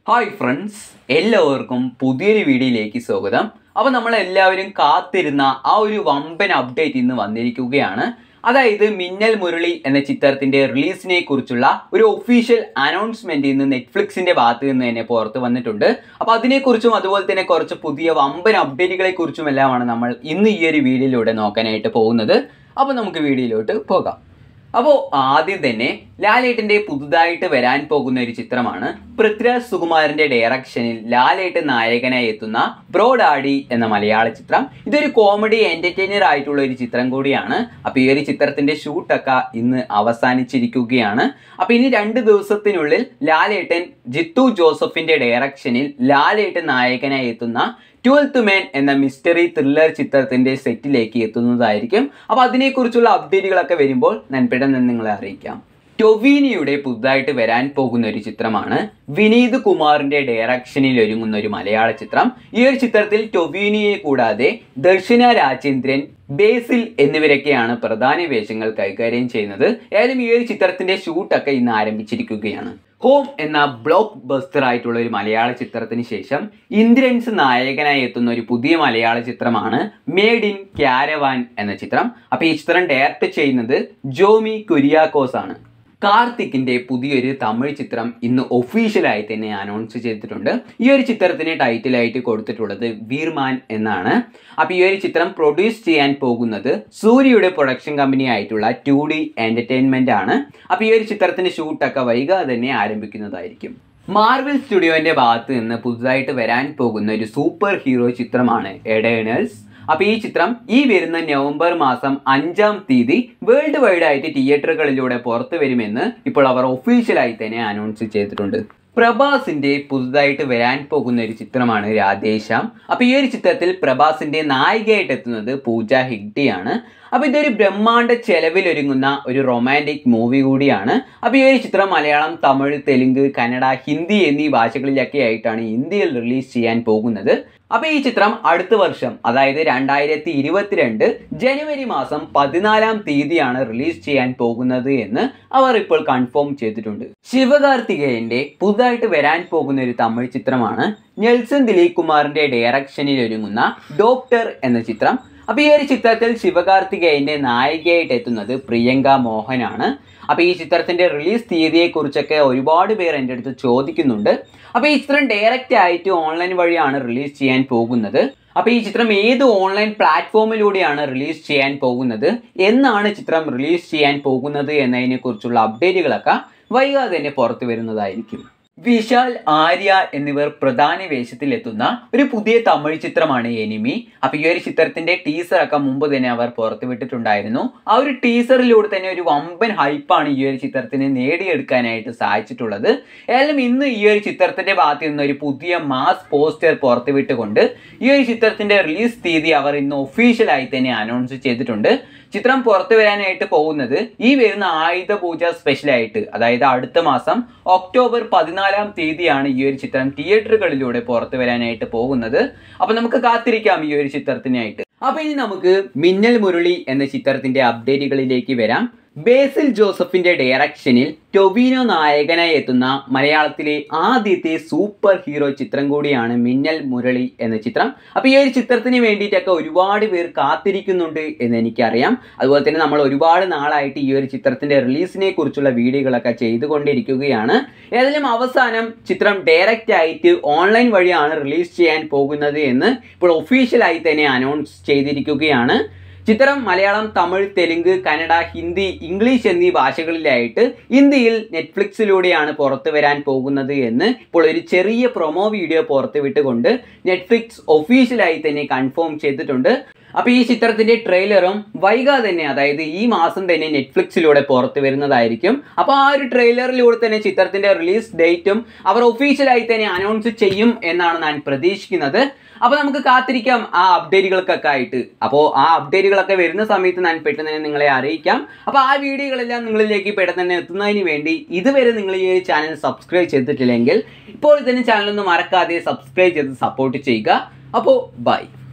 hi friends എല്ലാവർക്കും പുതിയൊരു വീഡിയോയിലേക്ക് സ്വാഗതം അപ്പോൾ നമ്മൾ എല്ലാവരും കാത്തിരുന്ന ആ ഒരു വമ്പൻ അപ്ഡേറ്റ് ഇന്ന് വന്നിരിക്കുകയാണ് അതായത് മിന്നൽ മുരളി എന്ന ചിത്രത്തിന്റെ റിലീസിനെ കുറിച്ചുള്ള ഒരു ഒഫീഷ്യൽ അനൗൺസ്മെന്റ് ഇന്ന് നെറ്റ്ഫ്ലിക്സിന്റെ ഭാഗത്ത് നിന്ന് തന്നെ പുറത്ത് വന്നിട്ടുണ്ട് അപ്പോൾ അതിനെക്കുറിച്ചും അതുപോലെ തന്നെ കുറച്ച് പുതിയ വമ്പൻ അപ്ഡേറ്റുകളെ കുറിച്ചും എല്ലാമാണ് നമ്മൾ ഇന്ന് ഈ ഒരു വീഡിയോയിലൂടെ നോക്കാനായിട്ട് പോകുന്നത് അപ്പോൾ നമുക്ക് വീഡിയോയിലോട്ട് പോകാം അപ്പോൾ ആദ്യം തന്നെ ലാലേട്ടന്റെ പുതുതായിട്ട് വരാൻ പോകുന്ന ഒരു ചിത്രമാണ് പൃഥ്വിരാജ് സുകുമാരന്റെ ഡയറക്ഷനിൽ ലാലേട്ട് നായകനായി എത്തുന്ന ബ്രോഡാഡി എന്ന മലയാള ചിത്രം ഇതൊരു കോമഡി എന്റർടൈനർ ആയിട്ടുള്ള ഒരു ചിത്രം കൂടിയാണ് അപ്പോൾ ഈ ഒരു ചിത്രത്തിന്റെ ഷൂട്ടൊക്കെ ഇന്ന് അവസാനിച്ചിരിക്കുകയാണ് അപ്പോൾ ഇനി രണ്ട് ദിവസത്തിനുള്ളിൽ ലാലേട്ടൻ ജിത്തു ജോസഫിന്റെ ഡയറക്ഷനിൽ ലാലേട്ടൻ നായകനായി എത്തുന്ന ട്വൽത്ത് മാൻ എന്ന മിസ്റ്ററി ത്രില്ലർ ചിത്രത്തിന്റെ സെറ്റിലേക്ക് എത്തുന്നതായിരിക്കും അപ്പോൾ അതിനെക്കുറിച്ചുള്ള അപ്ഡേറ്റുകളൊക്കെ വരുമ്പോൾ ഞാൻ പെട്ടെന്ന് നിങ്ങളെ അറിയിക്കാം ടൊവീനിയുടെ പുതുതായിട്ട് വരാൻ പോകുന്ന ഒരു ചിത്രമാണ് വിനീത് കുമാറിന്റെ ഡയറക്ഷനിൽ ഒരുങ്ങുന്ന ഒരു മലയാള ചിത്രം ഈ ഒരു ചിത്രത്തിൽ ടൊവീനിയെ കൂടാതെ ദർശന രാജേന്ദ്രൻ ബേസിൽ എന്നിവരൊക്കെയാണ് പ്രധാന വേഷങ്ങൾ കൈകാര്യം ചെയ്യുന്നത് ഏതായാലും ഈ ഒരു ചിത്രത്തിന്റെ ഷൂട്ടൊക്കെ ഇന്ന് ആരംഭിച്ചിരിക്കുകയാണ് ഹോം എന്ന ബ്ലോക്ക് ബസ്റ്റർ ആയിട്ടുള്ള ഒരു മലയാള ചിത്രത്തിന് ശേഷം ഇന്ദ്രൻസ് നായകനായി എത്തുന്ന ഒരു പുതിയ മലയാള ചിത്രമാണ് മേഡ് ഇൻ ക്യാരവാൻ എന്ന ചിത്രം അപ്പോൾ ഈ ചിത്രം ഡയറക്റ്റ് ചെയ്യുന്നത് ജോമി കുര്യാക്കോസ് ആണ് കാർത്തിക്കിന്റെ പുതിയൊരു തമിഴ് ചിത്രം ഇന്ന് ഒഫീഷ്യലായി തന്നെ അനൗൺസ് ചെയ്തിട്ടുണ്ട് ഈ ഒരു ചിത്രത്തിന് ടൈറ്റിലായിട്ട് കൊടുത്തിട്ടുള്ളത് വീർമാൻ എന്നാണ് അപ്പോൾ ഈ ഒരു ചിത്രം പ്രൊഡ്യൂസ് ചെയ്യാൻ പോകുന്നത് സൂര്യയുടെ പ്രൊഡക്ഷൻ കമ്പനി ആയിട്ടുള്ള ടു ഡി എൻ്റർടൈൻമെൻ്റ് ആണ് അപ്പോൾ ഈ ഒരു ചിത്രത്തിന്റെ ഷൂട്ടൊക്കെ വൈകാതെ തന്നെ ആരംഭിക്കുന്നതായിരിക്കും മാർവൽ സ്റ്റുഡിയോന്റെ ഭാഗത്ത് നിന്ന് പുതുതായിട്ട് വരാൻ പോകുന്ന ഒരു സൂപ്പർ ഹീറോ ചിത്രമാണ് എഡേണൽസ് അപ്പോൾ ഈ ചിത്രം ഈ വരുന്ന നവംബർ മാസം അഞ്ചാം തീയതി വേൾഡ് വൈഡ് ആയിട്ട് തിയേറ്ററുകളിലൂടെ പുറത്തു വരുമെന്ന് ഇപ്പോൾ അവർ ഒഫീഷ്യലായി തന്നെ അനൗൺസ് ചെയ്തിട്ടുണ്ട് പ്രഭാസിന്റെ പുതുതായിട്ട് വരാൻ പോകുന്ന ഒരു ചിത്രമാണ് രാധേശ്യാം അപ്പൊ ഈ ഒരു ചിത്രത്തിൽ പ്രഭാസിന്റെ നായികയായിട്ട് എത്തുന്നത് പൂജ ഹെഗ്ഡെയാണ് അപ്പൊ ഇതൊരു ബ്രഹ്മാണ്ഡ ചെലവിലൊരുങ്ങുന്ന ഒരു റൊമാൻറ്റിക് മൂവി കൂടിയാണ് അപ്പൊ ഈ ഒരു ചിത്രം മലയാളം തമിഴ് തെലുങ്ക് കന്നഡ ഹിന്ദി എന്നീ ഭാഷകളിലൊക്കെ ആയിട്ടാണ് ഇന്ത്യയിൽ റിലീസ് ചെയ്യാൻ പോകുന്നത് അപ്പൊ ഈ ചിത്രം അടുത്ത വർഷം അതായത് രണ്ടായിരത്തി ഇരുപത്തിരണ്ട് ജനുവരി മാസം പതിനാലാം തീയതിയാണ് റിലീസ് ചെയ്യാൻ പോകുന്നത് എന്ന് അവർ ഇപ്പോൾ കൺഫേം ചെയ്തിട്ടുണ്ട് ശിവകാർത്തികേയന്റെ പുതുതായിട്ട് വരാൻ പോകുന്ന ഒരു തമിഴ് ചിത്രമാണ് നെൽസൺ ദിലീപ് കുമാറിന്റെ ഡയറക്ഷനിൽ ഒരുങ്ങുന്ന ഡോക്ടർ എന്ന ചിത്രം അപ്പൊ ഈ ഒരു ചിത്രത്തിൽ ശിവകാർത്തികേയന്റെ നായികയായിട്ട് എത്തുന്നത് പ്രിയങ്ക മോഹനാണ് അപ്പൊ ഈ ചിത്രത്തിന്റെ റിലീസ് തീയതിയെ കുറിച്ചൊക്കെ ഒരുപാട് പേർ എൻ്റെ അടുത്ത് ചോദിക്കുന്നുണ്ട് അപ്പൊ ഈ ചിത്രം ഡയറക്റ്റ് ആയിട്ട് ഓൺലൈൻ വഴിയാണ് റിലീസ് ചെയ്യാൻ പോകുന്നത് അപ്പൊ ഈ ചിത്രം ഏത് ഓൺലൈൻ പ്ലാറ്റ്ഫോമിലൂടെയാണ് റിലീസ് ചെയ്യാൻ പോകുന്നത് എന്നാണ് ചിത്രം റിലീസ് ചെയ്യാൻ പോകുന്നത് എന്നതിനെ കുറിച്ചുള്ള അപ്ഡേറ്റുകളൊക്കെ വൈകാതെ തന്നെ പുറത്തു വരുന്നതായിരിക്കും വിശാൽ ആര്യ എന്നിവർ പ്രധാന വേഷത്തിലെത്തുന്ന ഒരു പുതിയ തമിഴ് ചിത്രമാണ് എനിമി അപ്പൊ ഈ ഒരു ചിത്രത്തിന്റെ ടീസർ ഒക്കെ മുമ്പ് തന്നെ അവർ പുറത്തുവിട്ടിട്ടുണ്ടായിരുന്നു ആ ഒരു ടീസറിലൂടെ തന്നെ ഒരു വമ്പൻ ഹൈപ്പാണ് ഈ ഒരു ചിത്രത്തിന് നേടിയെടുക്കാനായിട്ട് സാധിച്ചിട്ടുള്ളത് ഏതായാലും ഇന്ന് ഈ ഒരു ചിത്രത്തിന്റെ ഭാഗത്ത് നിന്ന് ഒരു പുതിയ മാസ് പോസ്റ്റർ പുറത്തുവിട്ടുകൊണ്ട് ഈ ഒരു ചിത്രത്തിന്റെ റിലീസ് തീയതി അവർ ഇന്ന് ഒഫീഷ്യലായി തന്നെ അനൗൺസ് ചെയ്തിട്ടുണ്ട് ചിത്രം പുറത്തു വരാനായിട്ട് പോകുന്നത് ഈ വരുന്ന ആയുധ പൂജ സ്പെഷ്യലായിട്ട് അതായത് അടുത്ത മാസം ഒക്ടോബർ പതിനാലാം തീയതിയാണ് ഈ ഒരു ചിത്രം തിയേറ്ററുകളിലൂടെ പുറത്തു വരാനായിട്ട് പോകുന്നത് അപ്പൊ നമുക്ക് കാത്തിരിക്കാം ഈ ഒരു ചിത്രത്തിനായിട്ട് അപ്പൊ ഇനി നമുക്ക് മിന്നൽ മുരളി എന്ന ചിത്രത്തിന്റെ അപ്ഡേറ്റുകളിലേക്ക് വരാം ബേസിൽ ജോസഫിന്റെ ഡയറക്ഷനിൽ ടൊവിനോ നായകനായി എത്തുന്ന മലയാളത്തിലെ ആദ്യത്തെ സൂപ്പർ ഹീറോ ചിത്രം കൂടിയാണ് മിന്നൽ മുരളി എന്ന ചിത്രം അപ്പോൾ ഈ ഒരു ചിത്രത്തിന് വേണ്ടിയിട്ടൊക്കെ ഒരുപാട് പേർ കാത്തിരിക്കുന്നുണ്ട് എന്ന് എനിക്കറിയാം അതുപോലെ തന്നെ നമ്മൾ ഒരുപാട് നാളായിട്ട് ഈ ഒരു ചിത്രത്തിന്റെ റിലീസിനെ കുറിച്ചുള്ള വീഡിയോകളൊക്കെ ചെയ്തുകൊണ്ടിരിക്കുകയാണ് ഏതായാലും അവസാനം ചിത്രം ഡയറക്റ്റ് ആയിട്ട് ഓൺലൈൻ വഴിയാണ് റിലീസ് ചെയ്യാൻ പോകുന്നത് എന്ന് ഇപ്പോൾ ഒഫീഷ്യലായി തന്നെ അനൗൺസ് ചെയ്തിരിക്കുകയാണ് ചിത്രം മലയാളം തമിഴ് തെലുങ്ക് കന്നഡ ഹിന്ദി ഇംഗ്ലീഷ് എന്നീ ഭാഷകളിലായിട്ട് ഇന്ത്യയിൽ നെറ്റ്ഫ്ലിക്സിലൂടെയാണ് പുറത്തു വരാൻ പോകുന്നത് എന്ന് ഇപ്പോൾ ഒരു ചെറിയ പ്രൊമോ വീഡിയോ പുറത്തുവിട്ടുകൊണ്ട് നെറ്റ്ഫ്ലിക്സ് ഒഫീഷ്യലായി തന്നെ കൺഫേം ചെയ്തിട്ടുണ്ട് അപ്പോൾ ഈ ചിത്രത്തിന്റെ ട്രെയിലറും വൈകാതെ തന്നെ അതായത് ഈ മാസം തന്നെ നെറ്റ്ഫ്ലിക്സിലൂടെ പുറത്തു വരുന്നതായിരിക്കും അപ്പോൾ ആ ഒരു ട്രെയിലറിലൂടെ തന്നെ ചിത്രത്തിന്റെ റിലീസ് ഡേറ്റും അവർ ഒഫീഷ്യലായി തന്നെ അനൗൺസ് ചെയ്യും എന്നാണ് ഞാൻ പ്രതീക്ഷിക്കുന്നത് അപ്പോൾ നമുക്ക് കാത്തിരിക്കാം ആ അപ്ഡേറ്റുകൾക്കൊക്കെ ആയിട്ട് അപ്പോൾ ആ അപ്ഡേറ്റുകളൊക്കെ വരുന്ന സമയത്ത് ഞാൻ പെട്ടെന്ന് തന്നെ നിങ്ങളെ അറിയിക്കാം അപ്പോൾ ആ വീഡിയോകളെല്ലാം നിങ്ങളിലേക്ക് പെട്ടെന്ന് തന്നെ എത്തുന്നതിന് വേണ്ടി ഇതുവരെ നിങ്ങൾ ഈ ഒരു ചാനൽ സബ്സ്ക്രൈബ് ചെയ്തിട്ടില്ലെങ്കിൽ ഇപ്പോൾ തന്നെ ചാനൽ ഒന്ന് മറക്കാതെ സബ്സ്ക്രൈബ് ചെയ്ത് സപ്പോർട്ട് ചെയ്യുക അപ്പോൾ ബൈ